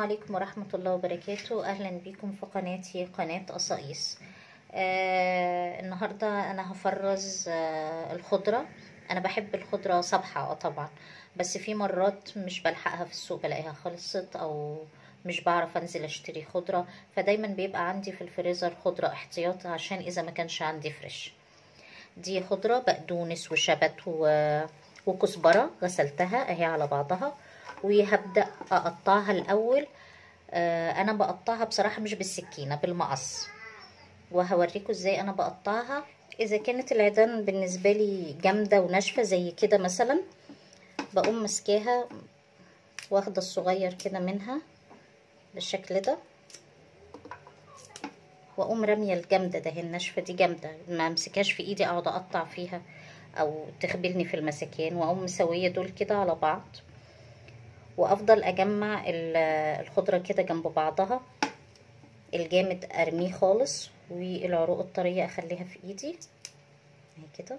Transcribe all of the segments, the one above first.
عليكم ورحمة الله وبركاته أهلا بكم في قناتي قناة قصايص آه النهاردة أنا هفرز آه الخضرة أنا بحب الخضرة صبحة اه طبعا بس في مرات مش بلحقها في السوق بلاقيها خلصت أو مش بعرف أنزل أشتري خضرة فدايما بيبقى عندي في الفريزر خضرة احتياط عشان إذا ما كانش عندي فريش دي خضرة بقدونس وشبت و... وكزبرة غسلتها اهي على بعضها وهبدأ أقطعها الأول آه أنا بقطعها بصراحة مش بالسكينة بالمقص وهوريكم ازاي أنا بقطعها إذا كانت العيدان بالنسبة لي جامدة وناشفة زي كده مثلا بقوم ماسكاها واخدة الصغير كده منها بالشكل ده واقوم راميه الجامده ده الناشفه دي جامده ما امسكهاش في ايدي اقعد اقطع فيها او تخبلني في المسكان واقوم مسويه دول كده على بعض وافضل اجمع الخضره كده جنب بعضها الجامد ارميه خالص والعروق الطريه اخليها في ايدي اهي كده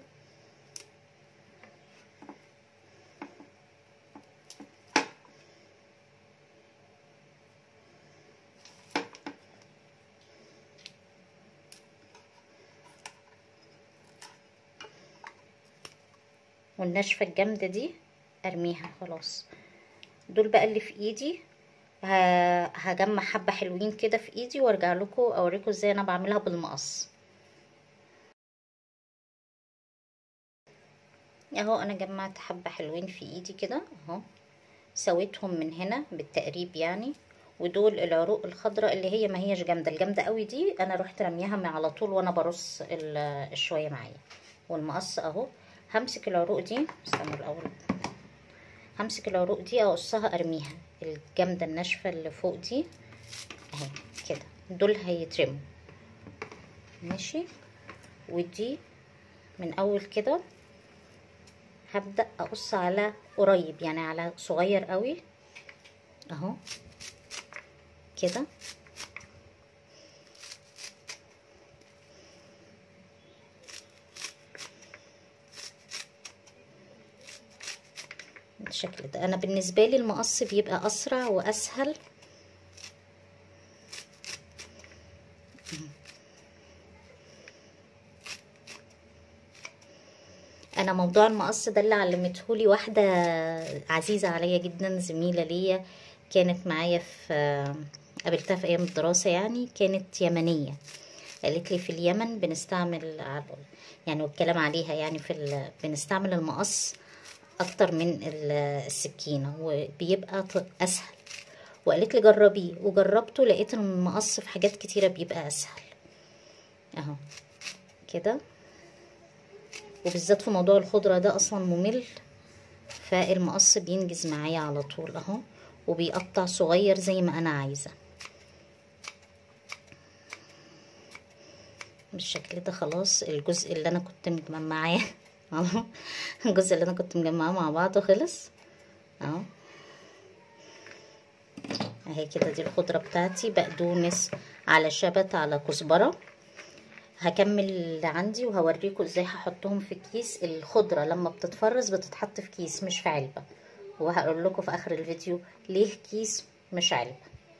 والناشفه الجامده دي ارميها خلاص دول بقى اللي في ايدي هجمع حبه حلوين كده في ايدي وارجع لكم اوريكم ازاي انا بعملها بالمقص اهو انا جمعت حبه حلوين في ايدي كده اهو سويتهم من هنا بالتقريب يعني ودول العروق الخضراء اللي هي ما هيش جامده الجامده قوي دي انا رحت رميها على طول وانا برص الشويه معايا والمقص اهو همسك العروق دي استنوا الاول همسك العروق دي اقصها ارميها الجامده الناشفه اللي فوق دي اهي كده دول هيترموا ماشي ودي من اول كده هبدا اقص على قريب يعني على صغير قوي اهو كده بالشكل ده انا بالنسبه لي المقص بيبقى اسرع واسهل انا موضوع المقص ده اللي علمتهولي واحده عزيزه عليا جدا زميله ليا كانت معايا في قابلتها في ايام الدراسه يعني كانت يمنيه قالت لي في اليمن بنستعمل يعني والكلام عليها يعني في بنستعمل المقص اكتر من السكينة وبيبقى اسهل وقالت لي جربيه وجربته لقيت المقص في حاجات كتيرة بيبقى اسهل اهو كده وبالذات في موضوع الخضرة ده اصلا ممل فالمقص بينجز معايا على طول اهو وبيقطع صغير زي ما انا عايزة بالشكل ده خلاص الجزء اللي انا كنت مجمعاه اهو الجزء اللي انا كنت مجمعاه مع بعضه خلص اهو اهي كده دي الخضره بتاعتي بقدونس على شبت على كزبره هكمل اللي عندي وهوريكم ازاي هحطهم في كيس الخضره لما بتتفرز بتتحط في كيس مش في علبه وهقول لكم في اخر الفيديو ليه كيس مش علبه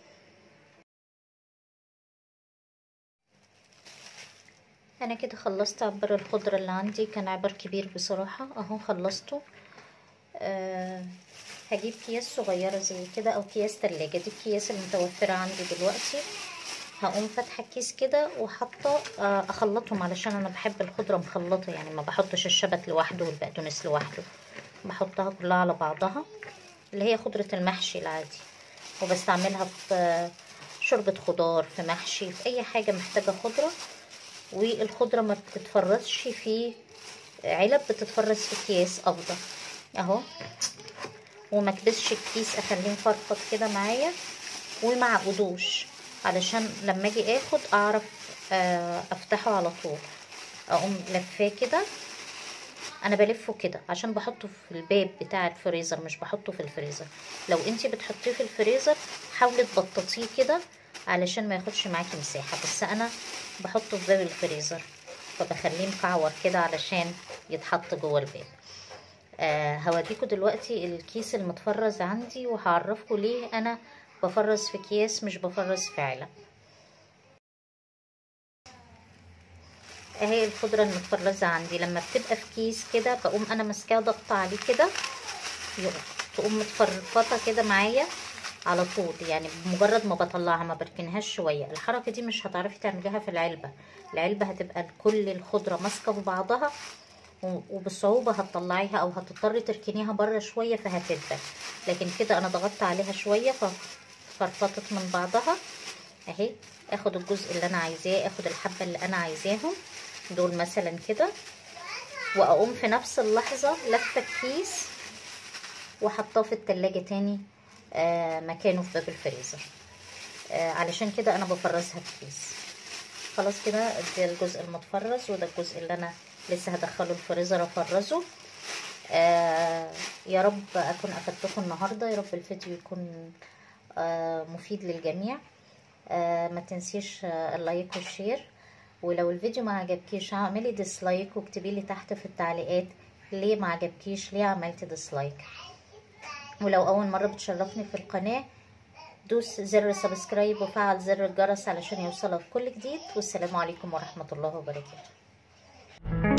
انا كده خلصت عبر الخضرة اللي عندي كان عبر كبير بصراحة اهو خلصته أه هجيب اكياس صغيرة زي كده او اكياس تلاجة دي الكياس المتوفرة عندي دلوقتي هقوم فاتحة الكيس كده وحاطة أه اخلطهم علشان انا بحب الخضرة مخلطة يعني ما بحطش الشبت لوحده والبقدونس لوحده بحطها كلها على بعضها اللي هي خضرة المحشي العادي وبستعملها في شوربة خضار في محشي في اي حاجة محتاجة خضرة والخضره ما بتتفرزش في علب بتتفرز في اكياس افضل اهو وما اكبسش الكيس اخليه مفرفط كده معايا وما عقدوش علشان لما اجي اخد اعرف افتحه على طول اقوم لفاه كده انا بلفه كده عشان بحطه في الباب بتاع الفريزر مش بحطه في الفريزر لو انتي بتحطيه في الفريزر حاولي تبططيه كده علشان ما ياخدش معاكي مساحه بس انا بحطه في باب الفريزر فبخليه مكعور كده علشان يتحط جوه الباب آه هوريكم دلوقتي الكيس المتفرز عندي وهعرفكم ليه انا بفرز في اكياس مش بفرز في علب اهي الخضره المتفرزه عندي لما بتبقى في كيس كده بقوم انا ماسكاها ضغطه عليه كده تقوم متفرفطه كده معايا على طول يعني بمجرد ما بطلعها ما بركنهاش شويه الحركه دي مش هتعرفي تعمليها في العلبه العلبه هتبقى كل الخضره ماسكه في بعضها وبصعوبه هتطلعيها او هتضطري تركنيها بره شويه فهتدبل لكن كده انا ضغطت عليها شويه ففرفطت من بعضها اهي اخد الجزء اللي انا عايزاه اخد الحبه اللي انا عايزاهم دول مثلا كده واقوم في نفس اللحظه لفه الكيس وحطاه في التلاجة تاني آه مكانه في باب الفريزر آه علشان كده انا بفرزها في كيس خلاص كده ده الجزء المتفرز وده الجزء اللي انا لسه هدخله الفريزر افرزه آه يا رب اكون افدتكم النهارده يا رب الفيديو يكون آه مفيد للجميع آه ما تنسيش آه اللايك والشير ولو الفيديو ما عجبكيش اعملي ديسلايك واكتبي لي تحت في التعليقات ليه ما عجبكيش ليه عملتي ديسلايك ولو اول مره بتشرفني في القناه دوس زر سبسكرايب وفعل زر الجرس علشان يوصلك كل جديد والسلام عليكم ورحمه الله وبركاته